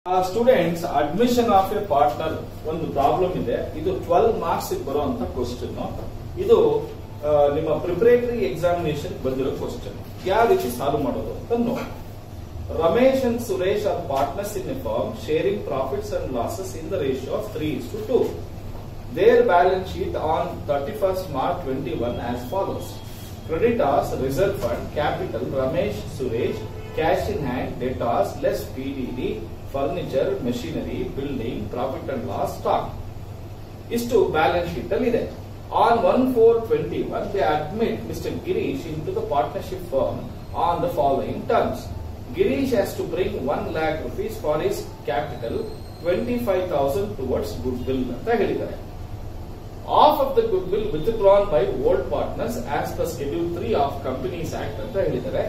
Students admission of a partner ಒಂದು problem ಇದೆ ಇದು ಟ್ವೆಲ್ ಮಾರ್ಕ್ಸ್ ಬರುವಂತ ಕ್ವಶನ್ ಇದು ಆ, ನಿಮ್ಮ ಪ್ರಿಪರೇಟರಿ ಎಕ್ಸಾಮಿನೇಷನ್ ಬಂದಿರೋ ಕ್ವಶನ್ ಯಾವ ರೀತಿ ಸಾಲ್ವ್ ಮಾಡೋದು ಅಂತ ನೋಡಿ Ramesh and Suresh are partners in a firm sharing profits and losses in the ratio of three to two Their balance sheet on 31st March 21 as follows. Creditors, reserve fund, capital, Ramesh, Suresh, cash in hand, debtors, less PDD, furniture, machinery, building, profit and loss, stock. ಇಷ್ಟು balance sheet ಅಲ್ಲಿ ಇದೆ on one four twenty one they admit mister Girish into the partnership firm on the following terms Girish has to bring one lakh rupees for his capital twenty five thousand towards goodwill ಅಂತ ಹೇಳಿದ್ದಾರೆ half of the goodwill withdrawn by old partners as the schedule three of companies act ಅಂತ ಹೇಳಿದ್ದಾರೆ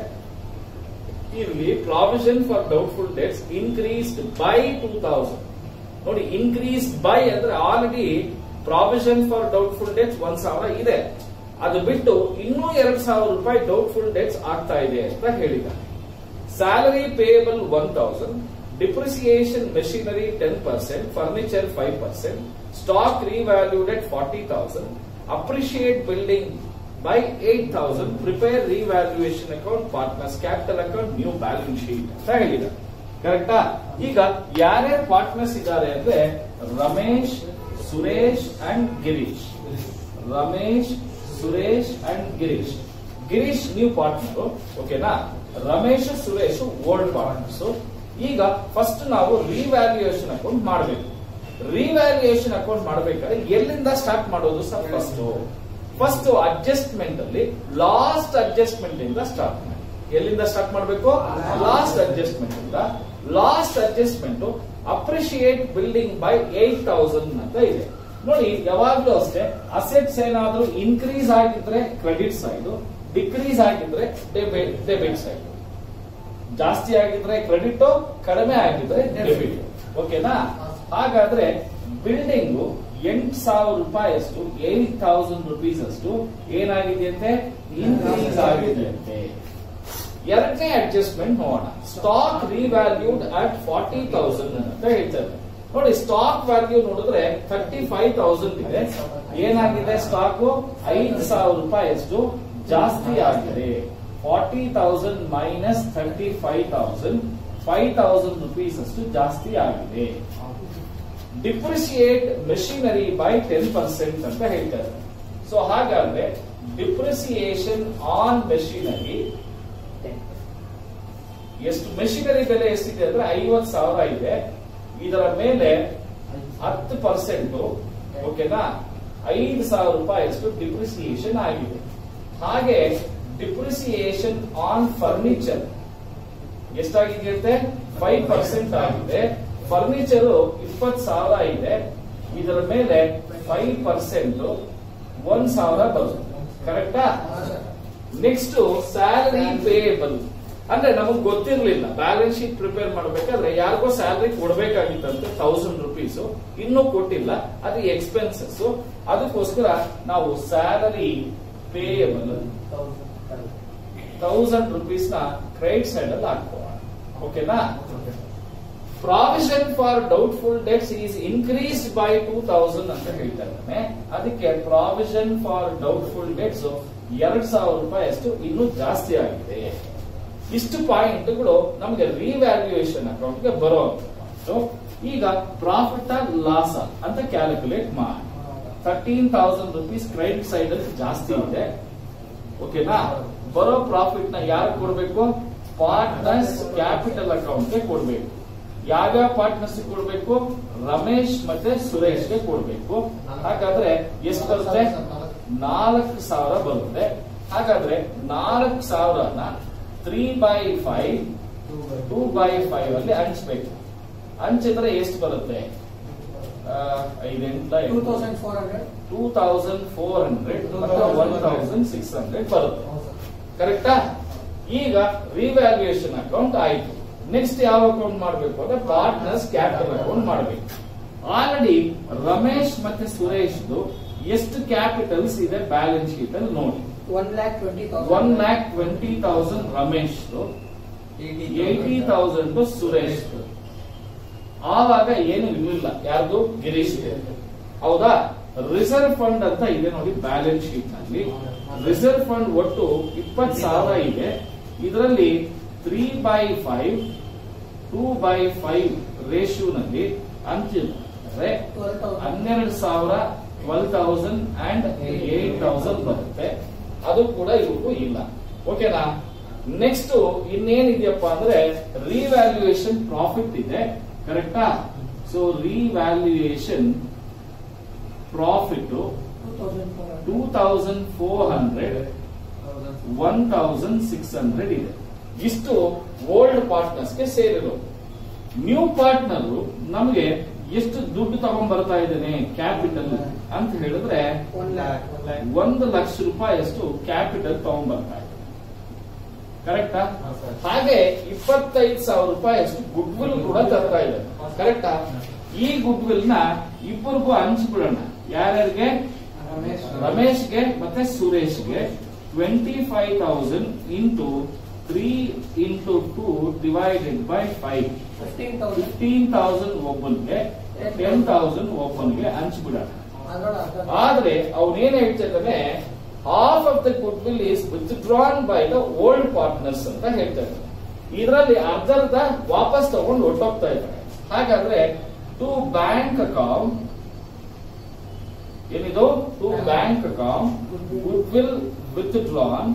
ಇಲ್ಲಿ provision for doubtful debts increased by two thousand ನೋಡಿ increased by ಅಂದ್ರೆ already provision for doubtful debts ಒಂದ್ ಸಾವಿರ ಇದೆ ಅದು ಬಿಟ್ಟು ಇನ್ನೂ ಎರಡ್ ಸಾವಿರ ರೂಪಾಯಿ ಡೌಟ್ಫುಲ್ ಡೆಟ್ಸ್ ಆಗ್ತಾ ಇದೆ ಅಂತ ಹೇಳಿದ್ದಾರೆ salary payable one thousand depreciation machinery ten percent furniture five percent stock revalued at forty thousand appreciate building by eight thousand prepare revaluation account partners capital account new balance sheet ಅಂತ ಹೇಳಿದ್ದಾರೆ ಕರೆಕ್ಟಾ ಈಗ ಯಾರ್ಯಾರು partners ಇದ್ದಾರೆ ಅಂದ್ರೆ Ramesh Suresh and Girish Ramesh Suresh and Girish Girish new partner ಓಕೆನಾ Ramesh Suresh old partners ಈಗ first ನಾವು ರಿವ್ಯಾಲ್ಯೂಯೇಷನ್ ಅಕೌಂಟ್ ಮಾಡಬೇಕು ರಿವ್ಯಾಲ್ಯೂಯೇಷನ್ ಅಕೌಂಟ್ ಮಾಡಬೇಕಾದ್ರೆ ಎಲ್ಲಿಂದ ಸ್ಟಾರ್ಟ್ ಮಾಡೋದು ಸರ್ ಫಸ್ಟ್ ಫಸ್ಟ್ ಅಡ್ಜಸ್ಟ್ಮೆಂಟ್ ಅಲ್ಲಿ ಲಾಸ್ಟ್ ಅಡ್ಜಸ್ಟ್ಮೆಂಟ್ ಇಂದ ಸ್ಟಾರ್ಟ್ ಮಾಡಿ ಎಲ್ಲಿಂದ ಸ್ಟಾರ್ಟ್ ಮಾಡಬೇಕು ಲಾಸ್ಟ್ ಅಡ್ಜಸ್ಟ್ಮೆಂಟ್ ಇಂದ last adjustment appreciate building by eight thousand ಅಂತ ಇದೆ ನೋಡಿ ಯಾವಾಗ್ಲೂ ಅಷ್ಟೇ ಅಸೆಟ್ಸ್ ಏನಾದ್ರೂ ಇನ್ಕ್ರೀಸ್ ಆಗಿದ್ರೆ ಕ್ರೆಡಿಟ್ ಸೈಡ್ ಡಿಕ್ರೀಸ್ ಆಗಿದ್ರೆ ಡೆಬಿಟ್ ಡೆಬಿಟ್ ಸೈಡ್ ಜಾಸ್ತಿ ಆಗಿದ್ರೆ ಕ್ರೆಡಿಟ್ ಕಡಿಮೆ ಆಗಿದ್ರೆ ಡೆಬಿಟ್ ಓಕೆನಾ ಹಾಗಾದ್ರೆ ಬಿಲ್ಡಿಂಗ್ ಎಂಟ್ ಸಾವಿರ ರೂಪಾಯಿ ಅಷ್ಟು ಏಟ್ ತೌಸಂಡ್ ರುಪೀಸ್ ಅಷ್ಟು ಏನಾಗಿದೆಯಂತೆ ಇನ್ಕ್ರೀಸ್ ಆಗಿದೆಯಂತೆ ಎರಡನೇ ಅಡ್ಜಸ್ಟ್ಮೆಂಟ್ ನೋಡೋಣ stock revalued at forty thousand ಅಂತ ಹೇಳ್ತಾರೆ ನೋಡಿ ಸ್ಟಾಕ್ ವ್ಯಾಲ್ಯೂ ನೋಡಿದ್ರೆ ಥರ್ಟಿ ಫೈವ್ ತೌಸಂಡ್ ಇದೆ ಏನಾಗಿದೆ ಸ್ಟಾಕ್ ಐದು ಸಾವಿರ ರೂಪಾಯಿ ಅಷ್ಟು ಜಾಸ್ತಿ ಆಗಿದೆ forty thousand minus thirty five thousand five thousand rupees ಅಷ್ಟು ಜಾಸ್ತಿ ಆಗಿದೆ depreciate machinery by ten percent ಅಂತ ಹೇಳ್ತಾರೆ ಸೊ ಹಾಗಾದ್ರೆ ಡಿಪ್ರಿಸಿಯೇಷನ್ ಆನ್ ಮೆಷಿನರಿ ಎಷ್ಟು ಮೆಷಿನರಿ ಬೆಲೆ ಎಷ್ಟಿದೆ ಅಂದ್ರೆ ಐವತ್ ಸಾವಿರ ಇದೆ ಇದರ ಮೇಲೆ ಹತ್ತು ಪರ್ಸೆಂಟ್ ಓಕೆನಾ ಐದು ಸಾವಿರ ರೂಪಾಯಿ ಅಷ್ಟು ಡಿಪ್ರಿಸಿಯೇಷನ್ ಆಗಿದೆ ಹಾಗೆ ಡಿಪ್ರಿಸಿಯೇಷನ್ ಆನ್ ಫರ್ನಿಚರ್ ಎಷ್ಟಾಗಿದೆಯಂತೆ ಫೈವ್ ಪರ್ಸೆಂಟ್ ಆಗಿದೆ ಫರ್ನಿಚರ್ ಇಪ್ಪತ್ ಸಾವಿರ ಇದೆ ಇದರ ಮೇಲೆ ಫೈವ್ ಪರ್ಸೆಂಟ್ ಒಂದ್ ಸಾವಿರ ಬರುತ್ತೆ ಕರೆಕ್ಟಾ ನೆಕ್ಸ್ಟ್ ಸ್ಯಾಲರಿ ಪೇಯಬಲ್ ಅಂದ್ರೆ ನಮಗ್ ಗೊತ್ತಿರ್ಲಿಲ್ಲ ಬ್ಯಾಲೆನ್ಸ್ ಶೀಟ್ ಪ್ರಿಪೇರ್ ಮಾಡ್ಬೇಕಾದ್ರೆ ಯಾರಿಗೋ ಸ್ಯಾಲರಿ ಕೊಡ್ಬೇಕಾಗಿತ್ತಂತೆ ತೌಸಂಡ್ ರುಪೀಸ್ ಇನ್ನೂ ಕೊಟ್ಟಿಲ್ಲ ಅದು ಎಕ್ಸ್ಪೆನ್ಸಸ್ ಅದಕ್ಕೋಸ್ಕರ ನಾವು ಸ್ಯಾಲರಿ ಪೇಯಬಲ್ ತೌಸಂಡ್ ರುಪೀಸ್ ನ ಕ್ರೆಡಿಟ್ ಸೈಡ್ ಅಲ್ಲಿ ಹಾಕೋಣ ಓಕೆನಾ provision for doubtful debts is increased by two thousand ಅಂತ ಹೇಳ್ತಾ ಇದ್ದಾನೆ ಅದಕ್ಕೆ ಪ್ರಾವಿಷನ್ ಫಾರ್ ಡೌಟ್ಫುಲ್ ಡೆಟ್ಸ್ ಎರಡ್ ಸಾವಿರ ರೂಪಾಯಿ ಅಷ್ಟು ಇನ್ನೂ ಜಾಸ್ತಿ ಆಗಿದೆ ಇಷ್ಟು ಪಾಯಿಂಟ್ಗಳು ನಮಗೆ ರಿವ್ಯಾಲ್ಯೂಯೇಷನ್ ಅಕೌಂಟ್ಗೆ ಬರೋ ಈಗ ಪ್ರಾಫಿಟ್ ಆರ್ ಲಾಸ್ ಅಂತ ಕ್ಯಾಲ್ಕುಲೇಟ್ ಮಾಡಿ thirteen thousand rupees credit side ಅಲ್ಲಿ ಜಾಸ್ತಿ ಇದೆ ಓಕೆನಾ ಬರೋ ಪ್ರಾಫಿಟ್ ನ ಯಾರು ಕೊಡ್ಬೇಕು ಪಾರ್ಟ್ನರ್ಸ್ ಕ್ಯಾಪಿಟಲ್ ಅಕೌಂಟ್ಗೆ ಕೊಡ್ಬೇಕು ಯಾವ್ಯಾವ ಪಾರ್ಟ್ನರ್ಸ್ ಕೊಡ್ಬೇಕು ರಮೇಶ್ ಮತ್ತೆ ಸುರೇಶ್ಗೆ ಕೊಡ್ಬೇಕು ಹಾಗಾದ್ರೆ ಎಷ್ಟು ಬರುತ್ತೆ ನಾಲ್ಕು ಸಾವಿರ ಬರುತ್ತೆ ಹಾಗಾದ್ರೆ ನಾಲ್ಕು ಸಾವಿರನ three by five two by five ಅಲ್ಲಿ ಹಂಚ್ಬೇಕು ಹಂಚಿದ್ರೆ ಎಷ್ಟು ಬರುತ್ತೆ ಐದೆಂಟ two thousand four hundred two thousand four hundred ಮತ್ತೆ ಒನ್ ತೌಸಂಡ್ ಸಿಕ್ಸ್ ಹಂಡ್ರೆಡ್ ಬರುತ್ತೆ ಕರೆಕ್ಟಾ ಈಗ ರಿವ್ಯಾಲ್ಯೂಯೇಷನ್ ಅಕೌಂಟ್ ಆಯ್ತು ನೆಕ್ಸ್ಟ್ ಯಾವ ಅಕೌಂಟ್ ಮಾಡಬೇಕು ಅಂದ್ರೆ ಪಾರ್ಟ್ನರ್ಸ್ ಕ್ಯಾಪಿಟಲ್ ಅಕೌಂಟ್ ಮಾಡಬೇಕು ಆಲ್ರೆಡಿ ರಮೇಶ್ ಮತ್ತೆ ಸುರೇಶ್ ಎಷ್ಟು ಕ್ಯಾಪಿಟಲ್ಸ್ ಇದೆ ಬ್ಯಾಲೆನ್ಸ್ ಶೀಟ್ ಅಲ್ಲಿ ನೋಡಿ one lakh twenty one lakh twenty thousand Ramesh eighty thousand Suresh ಆವಾಗ ಏನು ಇರಲಿಲ್ಲ ಯಾರ್ದು ಗಿರೀಶ್ ಹೌದಾ ರಿಸರ್ವ್ ಫಂಡ್ ಅಂತ ಇದೆ ನೋಡಿ ಬ್ಯಾಲೆನ್ಸ್ ಶೀಟ್ ನಲ್ಲಿ ರಿಸರ್ವ್ ಫಂಡ್ ಒಟ್ಟು ಇಪ್ಪತ್ ಸಾವಿರ ಇದೆ ಇದರಲ್ಲಿ three by five two by five ರೇಷಿಯೋನಲ್ಲಿ ಹಂಚಿದ್ರೆ ಹನ್ನೆರಡು ಸಾವಿರ twelve thousand and eight thousand ಬರುತ್ತೆ ಅದು ಕೂಡ ಇವಕ್ಕೂ ಇಲ್ಲ ಓಕೆನಾ ನೆಕ್ಸ್ಟ್ ಇನ್ನೇನಿದೆಯಪ್ಪ ಅಂದ್ರೆ ರಿವ್ಯಾಲ್ಯೂಯೇಷನ್ ಪ್ರಾಫಿಟ್ ಇದೆ ಕರೆಕ್ಟಾ so revaluation profit two thousand four hundred one thousand six hundred ಇದೆ ಇಷ್ಟು ಓಲ್ಡ್ ಪಾರ್ಟ್ನರ್ಸ್ಗೆ ಸೇರಿರೋದು ನ್ಯೂ ಪಾರ್ಟ್ನರ್ ನಮಗೆ ಎಷ್ಟು ದುಡ್ಡು ತಗೊಂಡ್ ಬರ್ತಾ ಇದ್ದೇನೆ ಕ್ಯಾಪಿಟಲ್ ಅಂತ ಹೇಳಿದ್ರೆ ಒಂದು ಲಕ್ಷ ರೂಪಾಯಿಯಷ್ಟು ಕ್ಯಾಪಿಟಲ್ ತಗೊಂಡ್ ಬರ್ತಾ ಇದೆ ಕರೆಕ್ಟಾ ಹಾಗೆ ಇಪ್ಪತ್ತೈದು ಸಾವಿರ ರೂಪಾಯಿಯಷ್ಟು ಗುಡ್ ವಿಲ್ ಕೂಡ ತರ್ತಾ ಇದೆ ಕರೆಕ್ಟಾ ಈ ಗುಡ್ ವಿಲ್ ನ ಇಬ್ಬರಿಗೂ ಹಂಚ್ಬಿಡೋಣ ಯಾರ್ಯಾರಿಗೆ ರಮೇಶ್ಗೆ ಮತ್ತೆ ಸುರೇಶ್ಗೆ twenty five thousand into three into two divided by five fifteen thousand ಒಬ್ಬನ್ಗೆ ಟೆನ್ ತೌಸಂಡ್ ಒಬ್ಬನ್ಗೆ ಹಂಚ್ಬಿಡೋಣ ಆದ್ರೆ ಅವನೇನ್ ಹೇಳ್ತಾ ಇದ್ದಾನೆ half of the goodwill is withdrawn by the old partners ಅಂತ ಹೇಳ್ತಾ ಇದ್ದಾರೆ ಇದರಲ್ಲಿ ಅರ್ಧರ್ಧ ವಾಪಸ್ ತಗೊಂಡು ಹೊಟ್ಟೋಗ್ತಾ ಇದ್ದಾರೆ ಹಾಗಾದ್ರೆ ಟು ಬ್ಯಾಂಕ್ ಅಕೌಂಟ್ ಏನಿದು to bank account goodwill withdrawn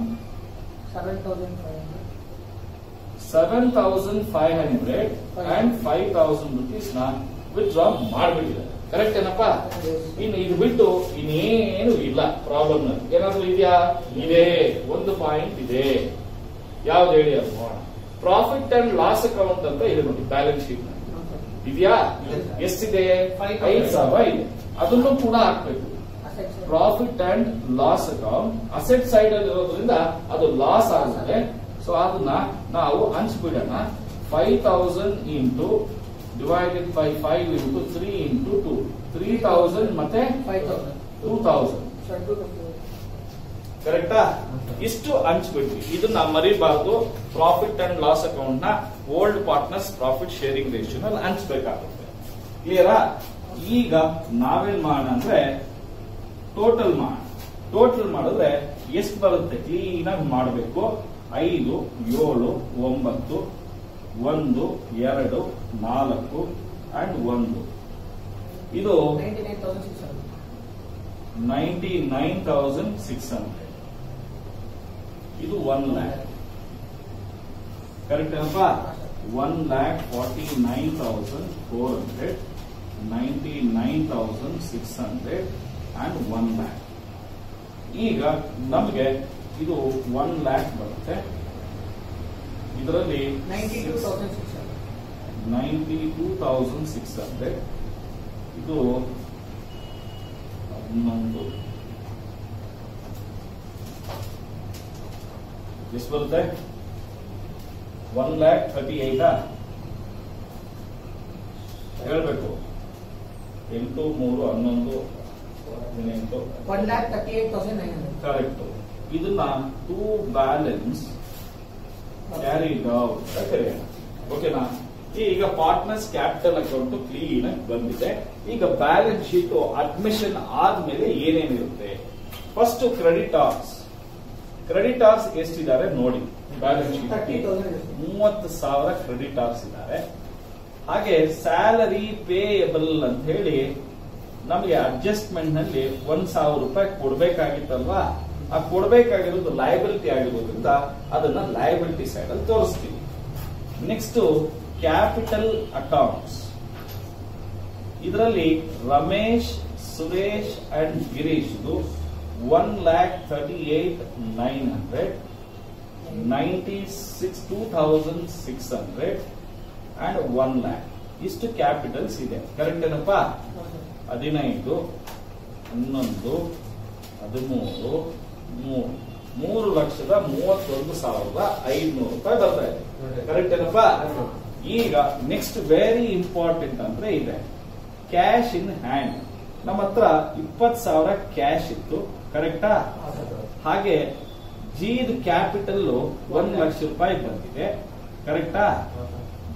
seven thousand five hundred and five thousand rupees ನ ವಿತ್ಡ್ರಾ ಮಾಡ್ಬಿಟ್ಟಿದ್ದಾರೆ ಕರೆಕ್ಟ್ ಏನಪ್ಪಾ ಇನ್ನು ಇದು ಬಿಟ್ಟು ಇನ್ನೇನು ಇಲ್ಲ ಪ್ರಾಬ್ಲಮ್ ನಲ್ಲಿ ಏನಾದ್ರು ಇದೆಯಾ ಇದೆ ಒಂದು ಪಾಯಿಂಟ್ ಇದೆ ಯಾವ್ದು ಹೇಳಿ ಅದು ನೋಡೋಣ ಪ್ರಾಫಿಟ್ ಅಂಡ್ ಲಾಸ್ ಅಕೌಂಟ್ ಅಂತ ಇದೆ ನೋಡಿ ಬ್ಯಾಲೆನ್ಸ್ ಶೀಟ್ ನಲ್ಲಿ ಇದೆಯಾ ಎಷ್ಟಿದೆ ಐದು ಸಾವಿರ ಇದೆ ಅದನ್ನು ಕೂಡ ಹಾಕ್ಬೇಕು profit and loss account asset side ಅಲ್ಲಿ ಇರೋದ್ರಿಂದ ಅದು ಲಾಸ್ ಆಗುತ್ತೆ ಸೊ ಅದನ್ನ ನಾವು ಹಂಚ್ಬಿಡೋಣ five thousand into divided by five into three into two three thousand ಮತ್ತೆ ಟೂ ತೌಸಂಡ್ ಕರೆಕ್ಟಾ ಇಷ್ಟು ಹಂಚ್ಬಿಟ್ವಿ ಇದನ್ನ ಮರಿಬಾರ್ದು ಪ್ರಾಫಿಟ್ ಅಂಡ್ ಲಾಸ್ ಅಕೌಂಟ್ ನ ಓಲ್ಡ್ ಪಾರ್ಟ್ನರ್ಸ್ ಪ್ರಾಫಿಟ್ ಶೇರಿಂಗ್ ರೇಷಿಯೋನಲ್ಲಿ ಹಂಚ್ಬೇಕಾಗುತ್ತೆ ಕ್ಲಿಯರಾ ಈಗ ನಾವೇನ್ ಮಾಡೋಣ ಅಂದ್ರೆ ಟೋಟಲ್ ಮಾಡೋಣ ಟೋಟಲ್ ಮಾಡಿದ್ರೆ ಎಷ್ಟು ಬರುತ್ತೆ ಕ್ಲೀನ್ ಆಗಿ ಮಾಡಬೇಕು ಐದು ಏಳು ಒಂಬತ್ತು ಒಂದು ಎರಡು ನಾಲ್ಕು ಅಂಡ್ ಒಂದು ಇದು ninety nine thousand six hundred ಇದು ಒನ್ ಲ್ಯಾಕ್ ಕರೆಕ್ಟ್ ಏನಪ್ಪಾ one lakh forty nine thousand four hundred ninety nine thousand six hundred and one lakh ಈಗ ನಮಗೆ ಇದು ಒನ್ ಲ್ಯಾಕ್ ಬರುತ್ತೆ ಇದರಲ್ಲಿ ninety two thousand six hundred ಇದು ಹನ್ನೊಂದು ಎಷ್ಟು ಬರುತ್ತೆ ಒನ್ ಲ್ಯಾಕ್ ಥರ್ಟಿ ಏಟಾ ಹೇಳ್ಬೇಕು ಎಂಟು ಮೂರು ಹನ್ನೊಂದು ಹದಿನೆಂಟು one lakh thirty eight thousand nine hundred correct ಇದನ್ನ ಟೂ ಬ್ಯಾಲೆನ್ಸ್ ಕ್ಯಾರಿಡ್ ಔಟ್ ಕರೆಯೋಣ ಓಕೆನಾ ಈಗ ಪಾರ್ಟ್ನರ್ಸ್ ಕ್ಯಾಪಿಟಲ್ ಅಕೌಂಟ್ ಕ್ಲೀನ್ ಆಗಿ ಬಂದಿದೆ ಈಗ ಬ್ಯಾಲೆನ್ಸ್ ಶೀಟ್ ಅಡ್ಮಿಷನ್ ಆದ್ಮೇಲೆ ಏನೇನಿರುತ್ತೆ ಫಸ್ಟ್ ಕ್ರೆಡಿಟಾರ್ಸ್ ಕ್ರೆಡಿಟಾರ್ಸ್ ಎಷ್ಟಿದ್ದಾರೆ ನೋಡಿ ಬ್ಯಾಲೆನ್ಸ್ ತರ್ಟಿ ಶೀಟ್ ತೌಸಂಡ್ ಮೂವತ್ತು ಸಾವಿರ ಕ್ರೆಡಿಟಾರ್ಸ್ ಇದ್ದಾರೆ ಹಾಗೆ ಸ್ಯಾಲರಿ ಪೇಯಬಲ್ ಅಂತ ಹೇಳಿ ನಮಗೆ ಅಡ್ಜಸ್ಟ್ಮೆಂಟ್ ನಲ್ಲಿ ಒಂದ್ ಸಾವಿರ ರೂಪಾಯಿ ಕೊಡ್ಬೇಕಾಗಿತ್ತಲ್ವಾ ಆ ಕೊಡ್ಬೇಕಾಗಿರೋದು ಲಯಬಿಲಿಟಿ ಆಗಿರೋದ್ರಿಂದ ಅದನ್ನ ಲಯಬಿಲಿಟಿ ಸೈಡ್ ಅಲ್ಲಿ ತೋರಿಸ್ತೀವಿ ನೆಕ್ಸ್ಟ್ ಕ್ಯಾಪಿಟಲ್ ಅಕೌಂಟ್ಸ್ ಇದರಲ್ಲಿ Ramesh Suresh and Girish one lakh thirty eight nine hundred ninety six two thousand six hundred and one lakh ಇಷ್ಟು ಕ್ಯಾಪಿಟಲ್ಸ್ ಇದೆ ಕರೆಕ್ಟ್ ಏನಪ್ಪಾ ಹದಿನೈದು ಹನ್ನೊಂದು ಹದಿಮೂರು ಮೂರು ಮೂರು ಲಕ್ಷದ ಮೂವತ್ತೊಂದು ಸಾವಿರದ ಐದುನೂರು ರೂಪಾಯಿ ಬರ್ತಾ ಇದೆ ಕರೆಕ್ಟ್ ಏನಪ್ಪಾ ಈಗ ನೆಕ್ಸ್ಟ್ ವೆರಿ ಇಂಪಾರ್ಟೆಂಟ್ ಅಂದ್ರೆ ಇದೆ ಕ್ಯಾಶ್ ಇನ್ ಹ್ಯಾಂಡ್ ನಮ್ಮ ಹತ್ರ ಇಪ್ಪತ್ ಸಾವಿರ ಕ್ಯಾಶ್ ಇತ್ತು ಕರೆಕ್ಟಾ ಹಾಗೆ ಜಿದ್ ಕ್ಯಾಪಿಟಲ್ ಒಂದ್ ಲಕ್ಷ ರೂಪಾಯಿ ಬಂದಿದೆ ಕರೆಕ್ಟಾ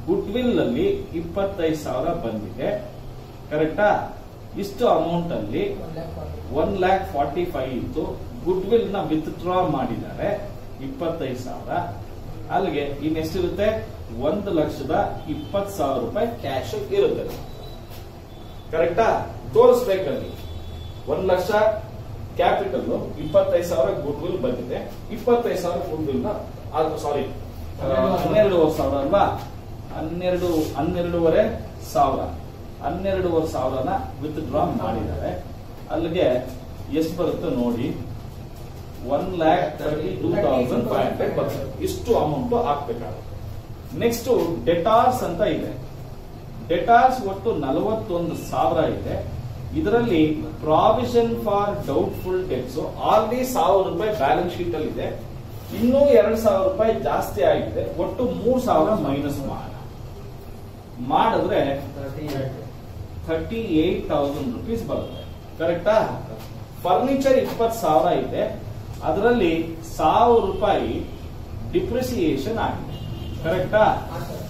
ಗುಡ್ ವಿಲ್ ಅಲ್ಲಿ ಇಪ್ಪತ್ತೈದು ಸಾವಿರ ಬಂದಿದೆ ಕರೆಕ್ಟಾ ಇಷ್ಟು ಅಮೌಂಟ್ ಅಲ್ಲಿ one lakh forty one lakh forty five ಇತ್ತು ಗುಡ್ ವಿಲ್ ನ ವಿತ್ಡ್ರಾ ಮಾಡಿದ್ದಾರೆ ಇಪ್ಪತ್ತೈದು ಸಾವಿರ ಅಲ್ಲಿಗೆ ಇನ್ನೆಷ್ಟಿರುತ್ತೆ ಒಂದು ಲಕ್ಷದ ಇಪ್ಪತ್ತು ಸಾವಿರ ರೂಪಾಯಿ ಕ್ಯಾಶ್ ಇರುತ್ತೆ ಕರೆಕ್ಟಾ ತೋರಿಸ್ಬೇಕಲ್ಲಿ ಒಂದ್ ಲಕ್ಷ ಕ್ಯಾಪಿಟಲ್ ಇಪ್ಪತ್ತೈದು ಸಾವಿರ ಗುಡ್ ವಿಲ್ ಬಂದಿದೆ ಇಪ್ಪತ್ತೈದು ಸಾವಿರ ಗುಡ್ ವಿಲ್ ನ ಸಾರಿ ಹನ್ನೆರಡೂವರೆ ಸಾವಿರ ಅಲ್ವಾ ಹನ್ನೆರಡು ಹನ್ನೆರಡೂವರೆ ಸಾವಿರ ಹನ್ನೆರಡೂವರೆ ಸಾವಿರನ ವಿತ್ ಡ್ರಾ ಮಾಡಿದ್ದಾರೆ ಅಲ್ಲಿಗೆ ಎಷ್ಟು ಬರುತ್ತೆ ನೋಡಿ one lakh thirty two thousand five hundred ಬರ್ತದೆ ಇಷ್ಟು ಅಮೌಂಟ್ ಹಾಕ್ಬೇಕಾಗುತ್ತೆ ನೆಕ್ಸ್ಟ್ ಡೆಟಾರ್ಸ್ ಅಂತ ಇದೆ ಡೆಟಾರ್ಸ್ ಒಟ್ಟು ನಲವತ್ತೊಂದು ಸಾವಿರ ಇದೆ ಇದರಲ್ಲಿ provision for doubtful debts already ಸಾವಿರ ರೂಪಾಯಿ ಬ್ಯಾಲೆನ್ಸ್ ಶೀಟ್ ಅಲ್ಲಿ ಇದೆ ಇನ್ನೂ ಎರಡು ಸಾವಿರ ರೂಪಾಯಿ ಜಾಸ್ತಿ ಆಗಿದೆ ಒಟ್ಟು ಮೂರ್ ಸಾವಿರ ಮೈನಸ್ ಮಾಡೋಣ ಮಾಡಿದ್ರೆ ಥರ್ಟಿ ಏಟ್ ತೌಸಂಡ್ ರುಪೀಸ್ ಬರುತ್ತೆ ಕರೆಕ್ಟಾ ಫರ್ನಿಚರ್ ಇಪ್ಪತ್ತು ಸಾವಿರ ಇದೆ ಅದರಲ್ಲಿ ಸಾವಿರ ರೂಪಾಯಿ ಡಿಪ್ರಿಸಿಯೇಷನ್ ಆಗಿದೆ ಕರೆಕ್ಟಾ ಹಾಂ ಸರ್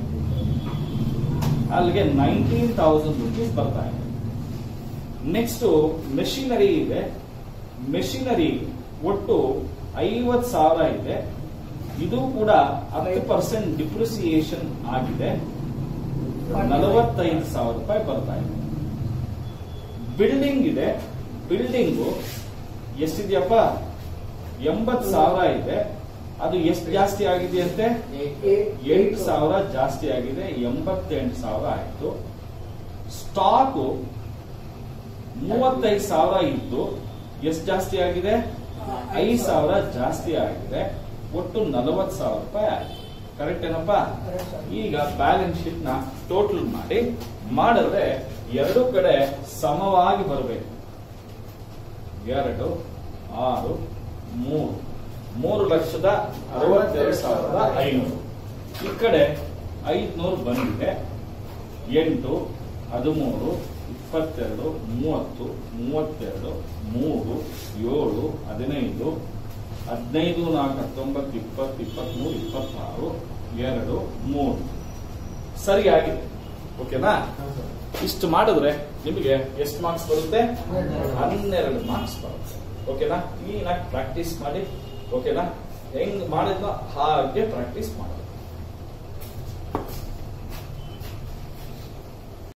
ಅಲ್ಲಿಗೆ ನೈನ್ಟೀನ್ ತೌಸಂಡ್ ರುಪೀಸ್ ಬರ್ತಾ ಇದೆ ನೆಕ್ಸ್ಟ್ ಮೆಷಿನರಿ ಇದೆ ಮೆಷಿನರಿ ಒಟ್ಟು ಐವತ್ ಸಾವಿರ ಇದೆ ಇದು ಕೂಡ ಹತ್ತು ಪರ್ಸೆಂಟ್ ಡಿಪ್ರಿಸಿಯೇಷನ್ ಆಗಿದೆ ನಲವತ್ತೈದು ಸಾವಿರ ರೂಪಾಯಿ ಬರ್ತಾ ಇದೆ ಬಿಲ್ಡಿಂಗ್ ಇದೆ ಬಿಲ್ಡಿಂಗು ಎಷ್ಟಿದೆಯಪ್ಪ ಎಂಬತ್ ಸಾವಿರ ಇದೆ ಅದು ಎಷ್ಟು ಜಾಸ್ತಿ ಆಗಿದೆಯಂತೆ ಎಂಟು ಸಾವಿರ ಜಾಸ್ತಿ ಆಗಿದೆ ಎಂಬತ್ತೆಂಟು ಸಾವಿರ ಆಯ್ತು ಸ್ಟಾಕು ಮೂವತ್ತೈದು ಸಾವಿರ ಇದ್ದು ಎಷ್ಟು ಜಾಸ್ತಿ ಆಗಿದೆ ಐದು ಸಾವಿರ ಜಾಸ್ತಿ ಆಗಿದೆ ಒಟ್ಟು ನಲವತ್ತು ಸಾವಿರ ರೂಪಾಯಿ ಆಯ್ತು ಕರೆಕ್ಟ್ ಏನಪ್ಪಾ Correct, sir. ಈಗ ಬ್ಯಾಲೆನ್ಸ್ ಶೀಟ್ ನ ಟೋಟಲ್ ಮಾಡಿ ಮಾಡಿದ್ರೆ ಎರಡು ಕಡೆ ಸಮವಾಗಿ ಬರಬೇಕು ಎರಡು ಆರು ಮೂರು ಮೂರು ಲಕ್ಷದ ಅರವತ್ತೆರಡು ಸಾವಿರದ ಐನೂರು ಈ ಕಡೆ ಐದ್ನೂರು ಬಂದಿದೆ ಎಂಟು ಹದಿಮೂರು ಇಪ್ಪತ್ತೆರಡು ಮೂವತ್ತು ಮೂವತ್ತೆರಡು ಮೂರು ಏಳು ಹದಿನೈದು ಹದಿನೈದು ನಾಲ್ಕು ಹತ್ತೊಂಬತ್ತು ಇಪ್ಪತ್ತು ಇಪ್ಪತ್ಮೂರು ಇಪ್ಪತ್ತಾರು ಎರಡು ಮೂರು ಸರಿಯಾಗಿದೆ ಓಕೆನಾ ಇಷ್ಟು ಮಾಡಿದ್ರೆ ನಿಮಗೆ ಎಷ್ಟು ಮಾರ್ಕ್ಸ್ ಬರುತ್ತೆ ಹನ್ನೆರಡು ಮಾರ್ಕ್ಸ್ ಬರುತ್ತೆ ಓಕೆನಾ ಕ್ಲೀನಾಗಿ ಪ್ರಾಕ್ಟೀಸ್ ಮಾಡಿ ಓಕೆನಾ ಹೆಂಗ್ ಮಾಡಿದ್ನೋ ಹಾಗೆ ಪ್ರಾಕ್ಟೀಸ್ ಮಾಡಿ